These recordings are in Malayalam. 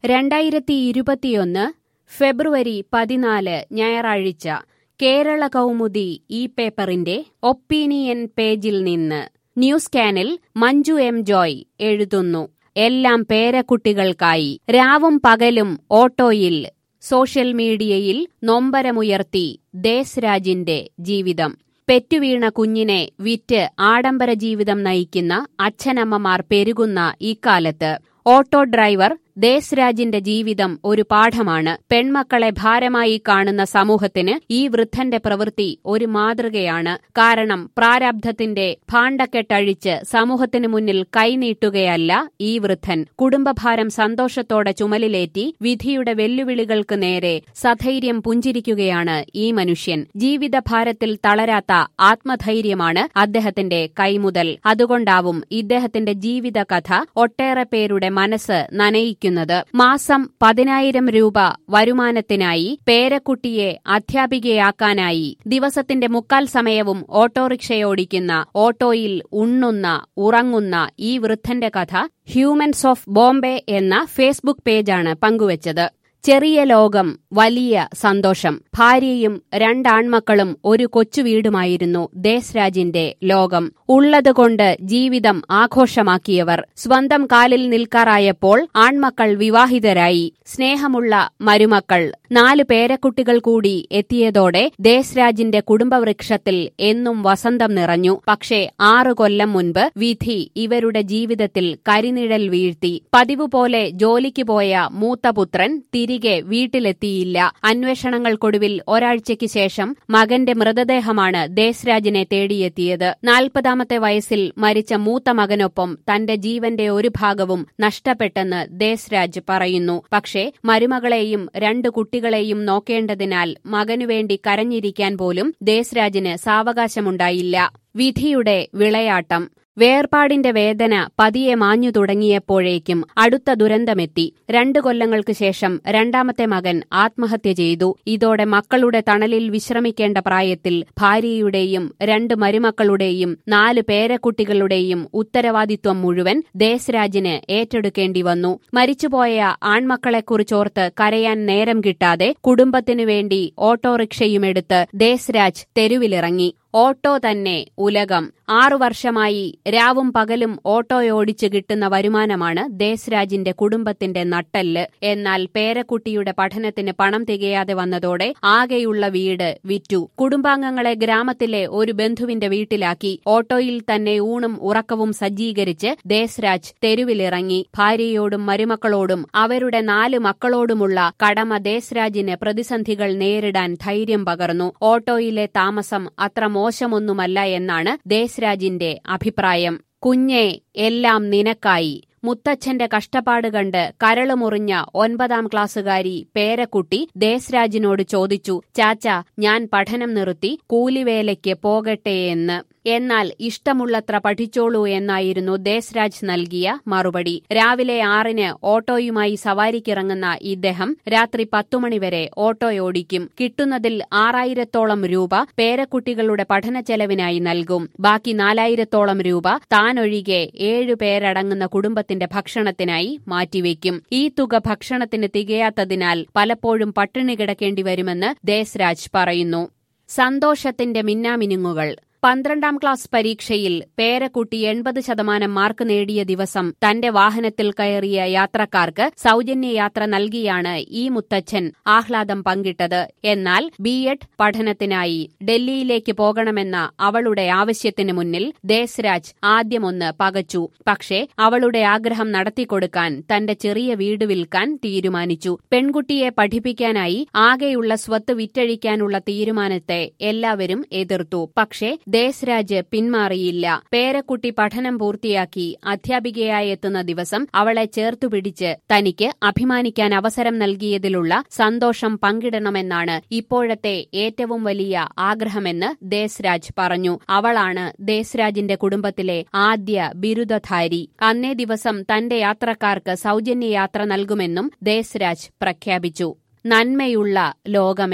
രണ്ടായിരത്തി ഇരുപത്തിയൊന്ന് ഫെബ്രുവരി പതിനാല് ഞായറാഴ്ച കേരള കൗമുദി ഈ പേപ്പറിന്റെ ഒപ്പീനിയൻ പേജിൽ നിന്ന് ന്യൂസ് കാനിൽ മഞ്ജു എം ജോയ് എഴുതുന്നു എല്ലാം പേരക്കുട്ടികൾക്കായി രാവും പകലും ഓട്ടോയിൽ സോഷ്യൽ മീഡിയയിൽ നൊമ്പരമുയർത്തി ദേശരാജിന്റെ ജീവിതം പെറ്റുവീണ കുഞ്ഞിനെ വിറ്റ് ആഡംബര ജീവിതം നയിക്കുന്ന അച്ഛനമ്മമാർ പെരുകുന്ന ഇക്കാലത്ത് ഓട്ടോ ഡ്രൈവർ ദേശരാജിന്റെ ജീവിതം ഒരു പാഠമാണ് പെൺമക്കളെ ഭാരമായി കാണുന്ന സമൂഹത്തിന് ഈ വൃദ്ധന്റെ പ്രവൃത്തി ഒരു മാതൃകയാണ് കാരണം പ്രാരാബ്ധത്തിന്റെ ഭാണ്ഡക്കെട്ടഴിച്ച് സമൂഹത്തിനു മുന്നിൽ കൈനീട്ടുകയല്ല ഈ വൃദ്ധൻ കുടുംബഭാരം സന്തോഷത്തോടെ ചുമലിലേറ്റി വിധിയുടെ വെല്ലുവിളികൾക്ക് നേരെ സധൈര്യം പുഞ്ചിരിക്കുകയാണ് ഈ മനുഷ്യൻ ജീവിതഭാരത്തിൽ തളരാത്ത ആത്മധൈര്യമാണ് അദ്ദേഹത്തിന്റെ കൈമുതൽ അതുകൊണ്ടാവും ഇദ്ദേഹത്തിന്റെ ജീവിതകഥ ഒട്ടേറെ പേരുടെ മനസ്സ് നനയിക്കുന്നത് മാസം പതിനായിരം രൂപ വരുമാനത്തിനായി പേരക്കുട്ടിയെ അധ്യാപികയാക്കാനായി ദിവസത്തിന്റെ മുക്കാൽ സമയവും ഓട്ടോറിക്ഷയോടിക്കുന്ന ഓട്ടോയിൽ ഉണ്ണുന്ന ഉറങ്ങുന്ന ഈ വൃദ്ധന്റെ കഥ ഹ്യൂമൻസ് ഓഫ് ബോംബെ എന്ന ഫേസ്ബുക്ക് പേജാണ് പങ്കുവച്ചത് ചെറിയ ലോകം വലിയ സന്തോഷം ഭാര്യയും രണ്ടാൺമക്കളും ഒരു കൊച്ചു വീടുമായിരുന്നു ദേശരാജിന്റെ ലോകം ഉള്ളതുകൊണ്ട് ജീവിതം ആഘോഷമാക്കിയവർ സ്വന്തം കാലിൽ നിൽക്കാറായപ്പോൾ ആൺമക്കൾ വിവാഹിതരായി സ്നേഹമുള്ള മരുമക്കൾ നാല് പേരക്കുട്ടികൾ കൂടി എത്തിയതോടെ ദേശരാജിന്റെ കുടുംബവൃക്ഷത്തിൽ എന്നും വസന്തം നിറഞ്ഞു പക്ഷേ ആറു കൊല്ലം മുൻപ് വിധി ഇവരുടെ ജീവിതത്തിൽ കരിനിഴൽ വീഴ്ത്തി പതിവ് പോലെ ജോലിക്ക് പോയ മൂത്തപുത്രൻ തിരികെ വീട്ടിലെത്തിയില്ല അന്വേഷണങ്ങൾക്കൊടുവിൽ ഒരാഴ്ചയ്ക്ക് ശേഷം മകന്റെ മൃതദേഹമാണ് ദേശരാജിനെ തേടിയെത്തിയത് നാൽപ്പതാമത്തെ വയസ്സിൽ മരിച്ച മൂത്ത മകനൊപ്പം തന്റെ ജീവന്റെ ഒരു ഭാഗവും നഷ്ടപ്പെട്ടെന്ന് ദേശരാജ് പറയുന്നു പക്ഷേ മരുമകളെയും രണ്ടു കുട്ടികളെയും നോക്കേണ്ടതിനാൽ മകനുവേണ്ടി കരഞ്ഞിരിക്കാൻ പോലും ദേശരാജിന് സാവകാശമുണ്ടായില്ല വിധിയുടെ വിളയാട്ടം വേർപാടിന്റെ വേദന പതിയെ മാഞ്ഞു തുടങ്ങിയപ്പോഴേക്കും അടുത്ത ദുരന്തമെത്തി രണ്ടു കൊല്ലങ്ങൾക്ക് ശേഷം രണ്ടാമത്തെ മകൻ ആത്മഹത്യ ചെയ്തു ഇതോടെ മക്കളുടെ തണലിൽ വിശ്രമിക്കേണ്ട പ്രായത്തിൽ ഭാര്യയുടെയും രണ്ട് മരുമക്കളുടെയും നാല് പേരക്കുട്ടികളുടെയും ഉത്തരവാദിത്വം മുഴുവൻ ദേശരാജിന് ഏറ്റെടുക്കേണ്ടി വന്നു മരിച്ചുപോയ ആൺമക്കളെക്കുറിച്ചോർത്ത് കരയാൻ നേരം കിട്ടാതെ കുടുംബത്തിനു വേണ്ടി ഓട്ടോറിക്ഷയുമെടുത്ത് ദേശരാജ് തെരുവിലിറങ്ങി ഓട്ടോ തന്നെ ഉലകം ആറു വർഷമായി രാവും പകലും ഓട്ടോയോടിച്ച് കിട്ടുന്ന വരുമാനമാണ് ദേശരാജിന്റെ കുടുംബത്തിന്റെ നട്ടെല്ല് എന്നാൽ പേരക്കുട്ടിയുടെ പഠനത്തിന് പണം തികയാതെ വന്നതോടെ ആകെയുള്ള വീട് വിറ്റു കുടുംബാംഗങ്ങളെ ഗ്രാമത്തിലെ ഒരു ബന്ധുവിന്റെ വീട്ടിലാക്കി ഓട്ടോയിൽ തന്നെ ഊണും ഉറക്കവും സജ്ജീകരിച്ച് ദേശരാജ് തെരുവിലിറങ്ങി ഭാര്യയോടും മരുമക്കളോടും അവരുടെ നാല് മക്കളോടുമുള്ള കടമ ദേശരാജിന് പ്രതിസന്ധികൾ നേരിടാൻ ധൈര്യം പകർന്നു ഓട്ടോയിലെ താമസം അത്ര മോശമൊന്നുമല്ല എന്നാണ് ദേശരാജിന്റെ അഭിപ്രായം കുഞ്ഞെ എല്ലാം നിനക്കായി മുത്തച്ഛന്റെ കഷ്ടപ്പാട് കണ്ട് കരളുമുറിഞ്ഞ ഒൻപതാം ക്ലാസ്സുകാരി പേരക്കുട്ടി ദേശരാജിനോട് ചോദിച്ചു ചാച്ച ഞാൻ പഠനം നിർത്തി കൂലിവേലയ്ക്ക് പോകട്ടെയെന്ന് എന്നാൽ ഇഷ്ടമുള്ളത്ര പഠിച്ചോളൂ എന്നായിരുന്നു ദേശരാജ് നൽകിയ മറുപടി രാവിലെ ആറിന് ഓട്ടോയുമായി സവാരിക്കിറങ്ങുന്ന ഇദ്ദേഹം രാത്രി പത്തുമണിവരെ ഓട്ടോയോടിക്കും കിട്ടുന്നതിൽ ആറായിരത്തോളം രൂപ പേരക്കുട്ടികളുടെ പഠന ചെലവിനായി നൽകും ബാക്കി നാലായിരത്തോളം രൂപ താനൊഴികെ ഏഴു പേരടങ്ങുന്ന കുടുംബത്തിന്റെ ഭക്ഷണത്തിനായി മാറ്റിവെക്കും ഈ തുക ഭക്ഷണത്തിന് തികയാത്തതിനാൽ പലപ്പോഴും പട്ടിണി കിടക്കേണ്ടി വരുമെന്ന് ദേശരാജ് പറയുന്നു സന്തോഷത്തിന്റെ മിന്നാമിനുങ്ങുകൾ പന്ത്രണ്ടാം ക്ലാസ് പരീക്ഷയിൽ പേരക്കുട്ടി എൺപത് ശതമാനം മാർക്ക് നേടിയ ദിവസം തന്റെ വാഹനത്തിൽ കയറിയ യാത്രക്കാർക്ക് സൗജന്യ യാത്ര നൽകിയാണ് ഈ മുത്തച്ഛൻ ആഹ്ലാദം പങ്കിട്ടത് എന്നാൽ ബി എഡ് പഠനത്തിനായി ഡൽഹിയിലേക്ക് പോകണമെന്ന അവളുടെ ആവശ്യത്തിന് മുന്നിൽ ദേശരാജ് ആദ്യമൊന്ന് പകച്ചു പക്ഷേ അവളുടെ ആഗ്രഹം നടത്തിക്കൊടുക്കാൻ തന്റെ ചെറിയ വീട് വിൽക്കാൻ തീരുമാനിച്ചു പെൺകുട്ടിയെ പഠിപ്പിക്കാനായി ആകെയുള്ള സ്വത്ത് വിറ്റഴിക്കാനുള്ള തീരുമാനത്തെ എല്ലാവരും എതിർത്തു പക്ഷേ ദേശരാജ് പിന്മാറിയില്ല പേരക്കുട്ടി പഠനം പൂർത്തിയാക്കി അധ്യാപികയായി എത്തുന്ന ദിവസം അവളെ ചേർത്തുപിടിച്ച് തനിക്ക് അഭിമാനിക്കാൻ അവസരം നൽകിയതിലുള്ള സന്തോഷം പങ്കിടണമെന്നാണ് ഇപ്പോഴത്തെ ഏറ്റവും വലിയ ആഗ്രഹമെന്ന് ദേശരാജ് പറഞ്ഞു അവളാണ് ദേശരാജിന്റെ കുടുംബത്തിലെ ആദ്യ ബിരുദധാരി അന്നേ ദിവസം തന്റെ യാത്രക്കാർക്ക് സൗജന്യ യാത്ര നൽകുമെന്നും ദേശരാജ് പ്രഖ്യാപിച്ചു നന്മയുള്ള ലോകമേ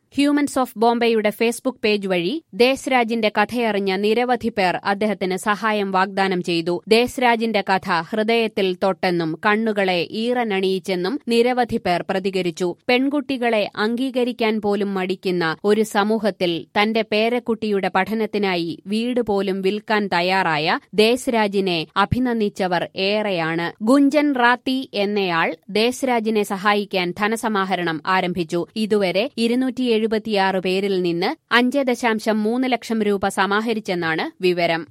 ഹ്യൂമൻസ് ഓഫ് ബോംബെയുടെ ഫേസ്ബുക്ക് പേജ് വഴി ദേശരാജിന്റെ കഥയറിഞ്ഞ നിരവധി പേർ അദ്ദേഹത്തിന് സഹായം വാഗ്ദാനം ചെയ്തു ദേശരാജിന്റെ കഥ ഹൃദയത്തിൽ തൊട്ടെന്നും കണ്ണുകളെ ഈറനണിയിച്ചെന്നും നിരവധി പേർ പ്രതികരിച്ചു പെൺകുട്ടികളെ അംഗീകരിക്കാൻ പോലും മടിക്കുന്ന ഒരു സമൂഹത്തിൽ തന്റെ പേരക്കുട്ടിയുടെ പഠനത്തിനായി വീട് പോലും വിൽക്കാൻ തയ്യാറായ ദേശരാജിനെ അഭിനന്ദിച്ചവർ ഏറെയാണ് ഗുഞ്ചൻ റാത്തി എന്നയാൾ ദേശരാജിനെ സഹായിക്കാൻ ധനസമാഹരണം ആരംഭിച്ചു ഇതുവരെ ഇരുന്നൂറ്റി എഴുപത്തിയാറ് പേരിൽ നിന്ന് അഞ്ച് ദശാംശം മൂന്ന് ലക്ഷം രൂപ സമാഹരിച്ചെന്നാണ് വിവരം